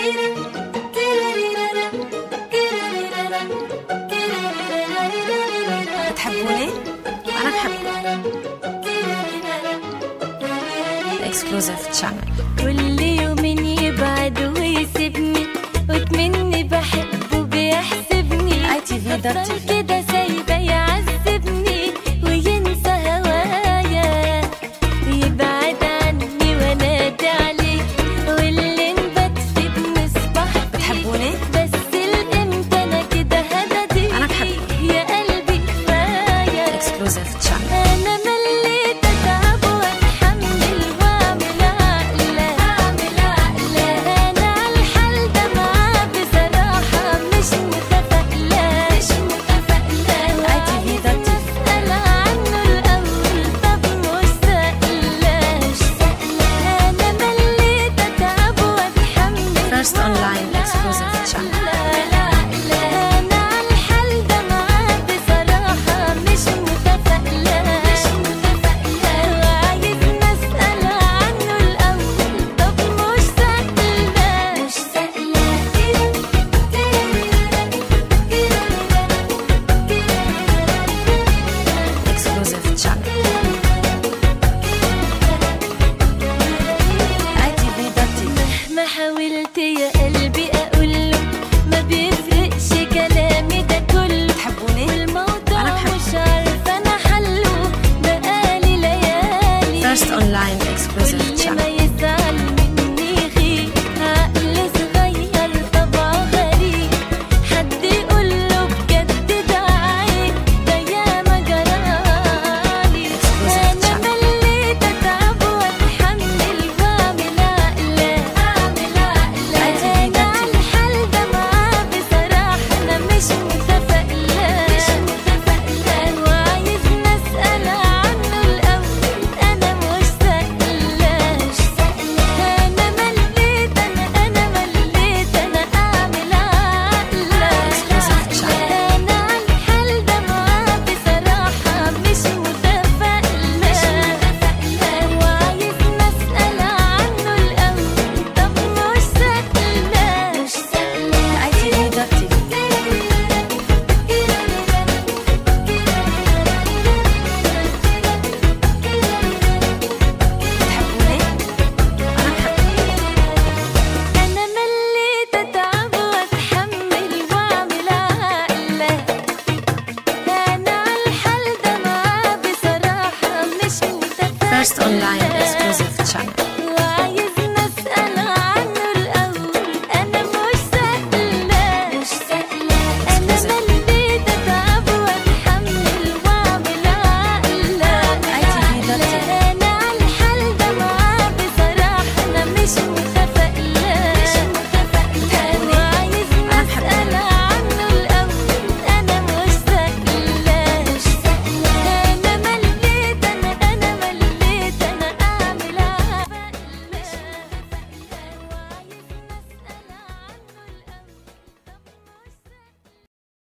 بتحبوني وأنا بحبكم اكسكلوزيف تشانل كل يوم يبعد ويسيبني وتمني بحبه بيحسبني اي تي في أفضل دارتي كده سايبة يعذبني وينسى هوايا يبعد عني وانادي عليه واللي نبات في بنصبح بتحبوني؟ بس الامتى انا كده هددي أنا بحبك. يا قلبي كفايه اكسكلوزيف تشانل أنا مليت أتعب وأتحمل وأعمل عقلة أعمل عقلة أنا عالحال ده معاه بصراحة مش متفائلة مش متفائلة ITV ده أسأل عنه الأول طب مش سائلة مش سائلة أنا مليت أتعب وأتحمل First online exclusive channel. أنا عالحال ده معاه بصراحة مش متفائلة مش متفائلة وعايز نسأل عنه الأول طب مش سائلة مش اكسكلوزيف تشانل اي تي في دارتي مهما حاولت يا قلبي